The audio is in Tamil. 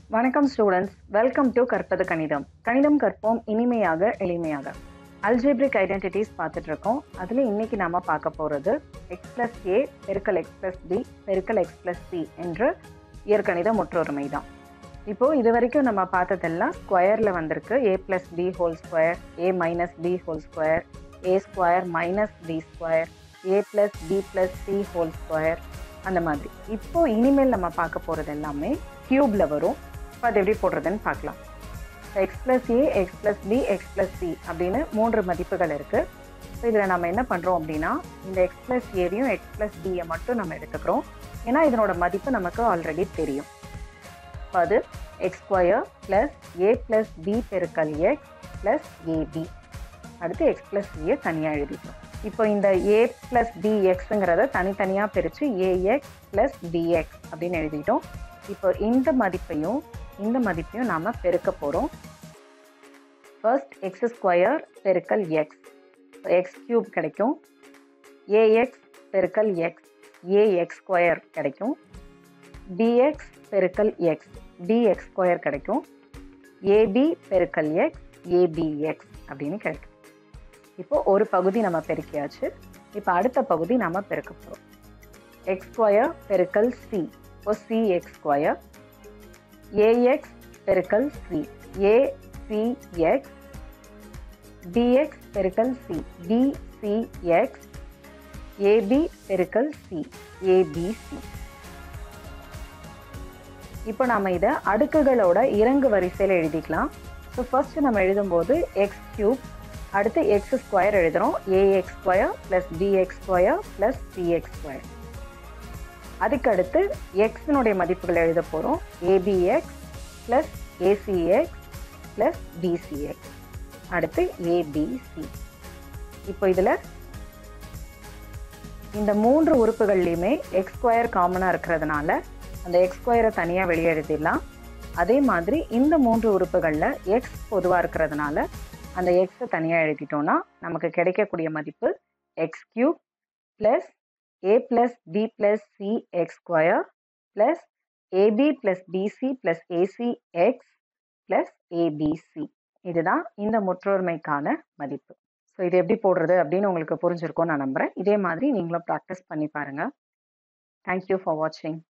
வணக்கம் ஸ்டூடெண்ட்ஸ் வெல்கம் டு கற்பது கணிதம் கணிதம் கற்போம் இனிமையாக எளிமையாக அல்ஜேப்ரிக் ஐடென்டிட்டிஸ் பார்த்துட்டு இருக்கோம் அதில் இன்னைக்கு நாம பார்க்க போகிறது எக்ஸ் பிளஸ் ஏ பெருக்கல் எக்ஸ் பிளஸ் பி பெருக்கல் எக்ஸ் பிளஸ் சி என்ற இயற்கணித முற்றொருமை தான் இப்போ இது வரைக்கும் நம்ம பார்த்ததெல்லாம் ஸ்கொயரில் வந்திருக்கு a plus b whole square a minus b whole square a square minus b square a plus b plus c whole square அந்த மாதிரி இப்போ இனிமேல் நம்ம பார்க்க போகிறது எல்லாமே கியூப்ல வரும் இப்போ அது எப்படி போடுறதுன்னு பார்க்கலாம் x plus a x plus b x plus c அப்படின்னு மூன்று மதிப்புகள் இருக்கு ஸோ இதில் நம்ம என்ன பண்ணுறோம் அப்படின்னா இந்த எக்ஸ் பிளஸ் ஏவையும் எக்ஸ் பிளஸ் பியை மட்டும் நம்ம எடுத்துக்கிறோம் ஏன்னா இதனோட மதிப்பு நமக்கு ஆல்ரெடி தெரியும் இப்போ அது x square plus a plus b பெருக்கல் எக்ஸ் பிளஸ் ஏபி அடுத்து எக்ஸ் பிளஸ் சியை தனியாக எழுதிட்டோம் இப்போ இந்த ஏ பிளஸ் பி எக்ஸுங்கிறத தனித்தனியாக பிரித்து ஏஎக்ஸ் பிளஸ் பிஎக்ஸ் அப்படின்னு எழுதிட்டோம் இப்போ இந்த மதிப்பையும் இந்த மதிப்பையும் நாம் பெருக்க போகிறோம் ஃபர்ஸ்ட் எக்ஸ் ஸ்கொயர் பெருக்கல் எக்ஸ் எக்ஸ் கியூப் கிடைக்கும் ஏஎக்ஸ் பெருக்கல் எக்ஸ் ஏஎக்ஸ் ஸ்கொயர் கிடைக்கும் பிஎக்ஸ் பெருக்கல் எக்ஸ் பிஎக்ஸ் ஸ்கொயர் கிடைக்கும் ஏபி பெருக்கல் எக்ஸ் ஏபிஎக்ஸ் அப்படின்னு கிடைக்கும் இப்போ ஒரு பகுதி நம்ம பெருக்கியாச்சு இப்போ அடுத்த பகுதி நம்ம பெருக்க போகிறோம் எக்ஸ் ஸ்கொயர் பெருக்கல் சி இப்போ சி எக்ஸ் ஸ்கொயர் ஏஎக்ஸ் பெருக்கல் c a c x b x பெருக்கல் சி பிசி எக்ஸ் ஏபி பெருக்கல் சி ஏபிசி இப்போ நம்ம இதை அடுக்குகளோட இறங்கு வரிசையில் எழுதிக்கலாம் ஸோ ஃபர்ஸ்ட் நம்ம எழுதும்போது எக்ஸ் கியூப் அடுத்து எக்ஸ் ஸ்கொயர் எழுதுகிறோம் a x square plus b x square plus c x square அதுக்கு அடுத்து எக்ஸினுடைய மதிப்புகள் எழுத போகிறோம் a b x plus a c x plus b c x அடுத்து ஏபிசி இப்போ இதில் இந்த மூன்று உறுப்புகள்லையுமே எக்ஸ் ஸ்கொயர் காமனாக இருக்கிறதுனால அந்த எக்ஸ் ஸ்கொயரை தனியாக வெளியே எழுதிடலாம் அதே மாதிரி இந்த மூன்று உறுப்புகளில் எக்ஸ் பொதுவாக இருக்கிறதுனால அந்த எக்ஸை தனியாக எழுதிட்டோம்னா நமக்கு கிடைக்கக்கூடிய மதிப்பு x cube plus a plus b plus c x square plus a b plus b c plus a c x plus a b c இதுதான் இந்த முற்றொருமைக்கான மதிப்பு ஸோ இது எப்படி போடுறது அப்படின்னு உங்களுக்கு புரிஞ்சிருக்கும்னு நான் நம்புகிறேன் இதே மாதிரி நீங்களும் ப்ராக்டிஸ் பண்ணி பாருங்கள் தேங்க்யூ ஃபார் வாட்சிங்